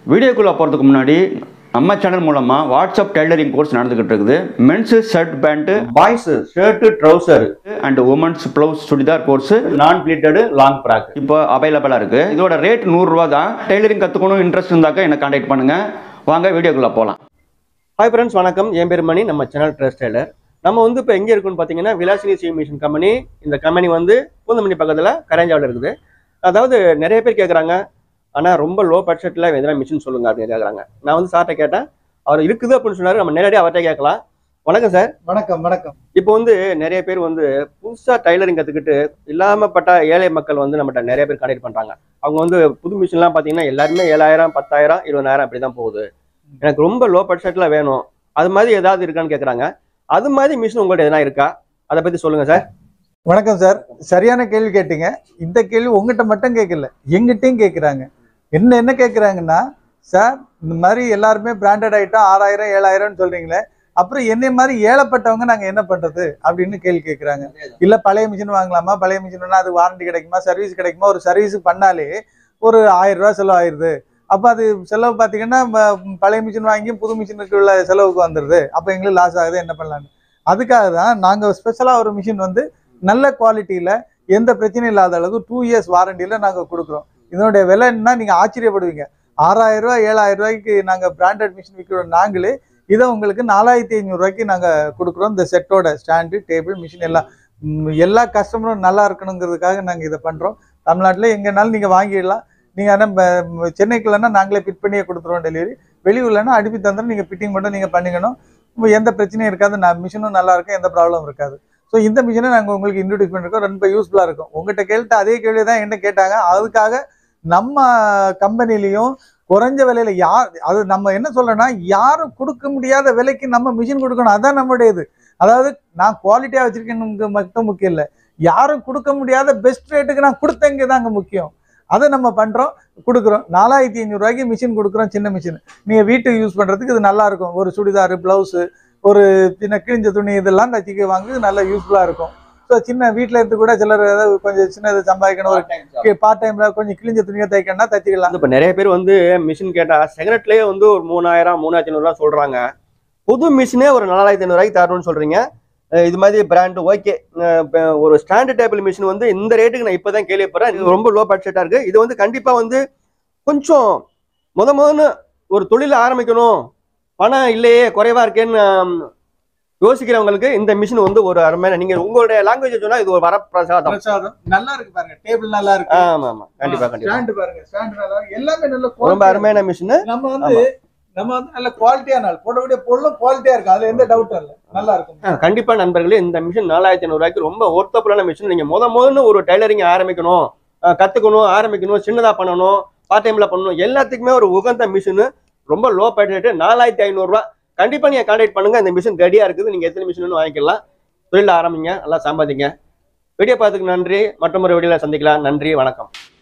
வீடியோக்குள்ளே போகிறதுக்கு முன்னாடி நம்ம சேனல் மூலமாக வாட்ஸ்அப் டெய்லரிங் கோர்ஸ் நடந்துகிட்டு இருக்குது men's shirt pant boys shirt trouser and women's blouse churidar course நான் பிளீட்டடு லாங் ஃப்ராக் இப்போ அவைலபிளாக இருக்குது இதோட ரேட் நூறுரூவா தான் டெய்லரிங் கற்றுக்கணும் இன்ட்ரெஸ்ட் இருந்தாக்கா என்னை கான்டாக்ட் பண்ணுங்கள் வாங்க வீடியோக்குள்ளே போகலாம் ஹாய் ஃப்ரெண்ட்ஸ் வணக்கம் என் பேர் மணி நம்ம சேனல் ட்ரெஸ் டெய்லர் நம்ம வந்து இப்போ எங்கே இருக்குன்னு பார்த்தீங்கன்னா விலாசினி சி மிஷின் கம்பெனி இந்த கம்பெனி வந்து பூந்தமல்லி பக்கத்தில் கரைஞ்சாவில் இருக்குது அதாவது நிறைய பேர் கேட்குறாங்க ஆனால் ரொம்ப லோ பட்ஜெட்டில் எதனா மிஷின் சொல்லுங்க அப்படின்னு கேட்குறாங்க நான் வந்து சார்ட்ட கேட்டேன் அவர் இருக்குது அப்படின்னு சொன்னார் நம்ம நேரடியாக அவர்கிட்ட கேட்கலாம் வணக்கம் சார் வணக்கம் வணக்கம் இப்போ வந்து நிறைய பேர் வந்து புதுசாக டைலரிங் கற்றுக்கிட்டு இல்லாமப்பட்ட ஏழை மக்கள் வந்து நம்மகிட்ட நிறைய பேர் கான்டாக்ட் பண்ணுறாங்க அவங்க வந்து புது மிஷின்லாம் பார்த்தீங்கன்னா எல்லாருமே ஏழாயிரம் பத்தாயிரம் இருபதாயிரம் அப்படி தான் போகுது எனக்கு ரொம்ப லோ பட்ஜெட்டில் வேணும் அது மாதிரி ஏதாவது இருக்கான்னு கேட்குறாங்க அது மாதிரி மிஷின் உங்கள்ட்ட எதனா இருக்கா அதை பற்றி சொல்லுங்கள் சார் வணக்கம் சார் சரியான கேள்வி கேட்டீங்க இந்த கேள்வி உங்ககிட்ட மட்டும் கேட்கல எங்கிட்டையும் கேட்குறாங்க என்ன என்ன கேட்குறாங்கன்னா சார் இந்த மாதிரி எல்லாருமே பிராண்டட் ஐட்டம் ஆறாயிரம் ஏழாயிரம்னு சொல்றீங்களே அப்புறம் என்னை மாதிரி ஏழப்பட்டவங்க நாங்கள் என்ன பண்ணுறது அப்படின்னு கேள்வி கேட்குறாங்க இல்லை பழைய மிஷின் வாங்கலாமா பழைய மிஷின்னா அது வாரண்டி கிடைக்குமா சர்வீஸ் கிடைக்குமா ஒரு சர்வீஸ் பண்ணாலே ஒரு ஆயிரம் ரூபா செலவு ஆயிடுது அப்போ அது செலவு பார்த்தீங்கன்னா ம- பழைய மிஷின் வாங்கி புது மிஷினுக்கு உள்ள செலவுக்கு வந்துடுது அப்போ எங்களுக்கு லாஸ் ஆகுது என்ன பண்ணலான்னு அதுக்காக தான் நாங்கள் ஸ்பெஷலாக ஒரு மிஷின் வந்து நல்ல குவாலிட்டியில் எந்த பிரச்சனையும் இல்லாத அளவுக்கு டூ இயர்ஸ் வாரண்டியில் நாங்கள் கொடுக்குறோம் இதனுடைய விலைன்னா நீங்கள் ஆச்சரியப்படுவீங்க ஆறாயிரம் ரூபாய் ஏழாயிரம் ரூபாய்க்கு நாங்கள் பிராண்டட் மிஷின் விற்கிறோம் நாங்களே இதை உங்களுக்கு நாலாயிரத்தி ஐநூறுரூவாய்க்கு நாங்கள் கொடுக்குறோம் இந்த செட்டோட ஸ்டாண்டு டேபிள் மிஷின் எல்லாம் ம், எல்லா கஸ்டமரும் நல்லா இருக்கணுங்கிறதுக்காக நாங்கள் இதை பண்ணுறோம் தமிழ்நாட்டில் எங்கேனாலும் நீங்கள் வாங்கிடலாம் நீங்கள் ஆனால் சென்னைக்குள்ளனா நாங்களே ஃபிட் பண்ணியே கொடுத்துருவோம் டெலிவரி வெளியூர்லன்னா அனுப்பி தந்துடும் நீங்கள் ஃபிட்டிங் மட்டும் நீங்கள் பண்ணிக்கணும் இப்போ எந்த பிரச்சனையும் இருக்காது நான் மிஷினும் நல்லா இருக்கும் எந்த ப்ராப்ளமும் இருக்காது ஸோ இந்த மிஷினை நாங்கள் உங்களுக்கு இன்ட்ரடியூஸ் பண்ணிருக்கோம் ரொம்ப யூஸ்ஃபுல்லாக இருக்கும் உங்கள்கிட்ட கேட்டு அதே கேள்வி தான் என்ன கேட்டாங்க அதுக்காக நம்ம கம்பெனிலையும் குறைஞ்ச விலையில யார் அது நம்ம என்ன சொல்றோம்னா யாரும் கொடுக்க முடியாத விலைக்கு நம்ம மிஷின் கொடுக்கணும் அதான் நம்முடைய இது அதாவது நான் குவாலிட்டியா வச்சிருக்கேன்னு மட்டும் முக்கியம் இல்லை யாரும் கொடுக்க முடியாத பெஸ்ட் ரேட்டுக்கு நான் கொடுத்தங்க தாங்க முக்கியம் அதை நம்ம பண்றோம் கொடுக்குறோம் நாலாயிரத்தி ஐநூறுரூவாய்க்கு மிஷின் கொடுக்குறோம் சின்ன மிஷின் நீங்க வீட்டுக்கு யூஸ் பண்றதுக்கு இது நல்லா இருக்கும் ஒரு சுடிதார் பிளவுஸ் ஒரு சின்ன கிழிஞ்ச துணி இதெல்லாம் தச்சிக்க வாங்க நல்லா யூஸ்ஃபுல்லா இருக்கும் ஸோ சின்ன வீட்டில் இருந்து கூட சிலர் ஏதாவது கொஞ்சம் சின்னது சம்பாதிக்கணும் ஒரு பார்ட் டைம்ல கொஞ்சம் கிழிஞ்ச துணியை தைக்கணும்னா தச்சிக்கலாம் இப்போ நிறைய பேர் வந்து மிஷின் கேட்டால் செகண்ட்லேயே வந்து ஒரு மூணாயிரம் மூணாயிரத்தி ஐநூறுரூவா சொல்கிறாங்க புது மிஷினே ஒரு நாலாயிரத்தி ஐநூறுரூவாய்க்கு தரணும்னு சொல்கிறீங்க இது மாதிரி பிராண்டு ஓகே ஒரு ஸ்டாண்டு டேபிள் மிஷின் வந்து இந்த ரேட்டுக்கு நான் இப்போ தான் கேள்விப்படுறேன் இது ரொம்ப லோ பட்ஜெட்டாக இருக்குது இது வந்து கண்டிப்பாக வந்து கொஞ்சம் முத முதன்னு ஒரு தொழில் ஆரம்பிக்கணும் பணம் இல்லையே குறைவா இருக்கேன்னு ஆம், யோசிக்கிறவங்களுக்கு இந்த மிஷின் வந்து ஒரு அருமையான நீங்க உங்களுடைய லாங்குவேஜ் சொன்னா இது ஒரு வரப்பிரசாதம் பிரசாதம் நல்லா இருக்கு பாருங்க டேபிள் நல்லா இருக்கு ஆமா ஆமா கண்டிப்பா கண்டிப்பா ஸ்டாண்ட் பாருங்க ஸ்டாண்ட் நல்லா இருக்கு எல்லாமே நல்ல ரொம்ப quality அருமையான மிஷின் இருக்கு. நம்ம வந்து நம்ம வந்து நல்ல குவாலிட்டியான ஆள் போடக்கூடிய பொருளும் குவாலிட்டியா இருக்கு அதுல எந்த டவுட்டும் இல்ல நல்லா இருக்கும் கண்டிப்பா நண்பர்களே இந்த மிஷின் நாலாயிரத்தி ஐநூறு ரூபாய்க்கு ரொம்ப ஒர்த்தபுளான மிஷின் நீங்க முத முதல்ல ஒரு டைலரிங் ஆரம்பிக்கணும் அஹ், கத்துக்கணும் ஆரம்பிக்கணும் சின்னதா பண்ணணும் பார்ட் டைம்ல பண்ணணும் எல்லாத்துக்குமே ஒரு உகந்த மிஷின் ரொம்ப லோ பட்ஜெட் நாலாயிரத்தி ஐநூறு ரூபாய் கண்டிப்பா நீங்க கான்டாக்ட் பண்ணுங்க இந்த மிஷின் ரெடியா இருக்குது நீங்க எத்தனை மிஷின் வாங்கிக்கலாம் தொழில் ஆரம்பிங்க நல்லா சம்பாதிங்க வீடியோ பார்த்துக்கு நன்றி மற்றொரு வீடியோல சந்திக்கலாம் நன்றி வணக்கம்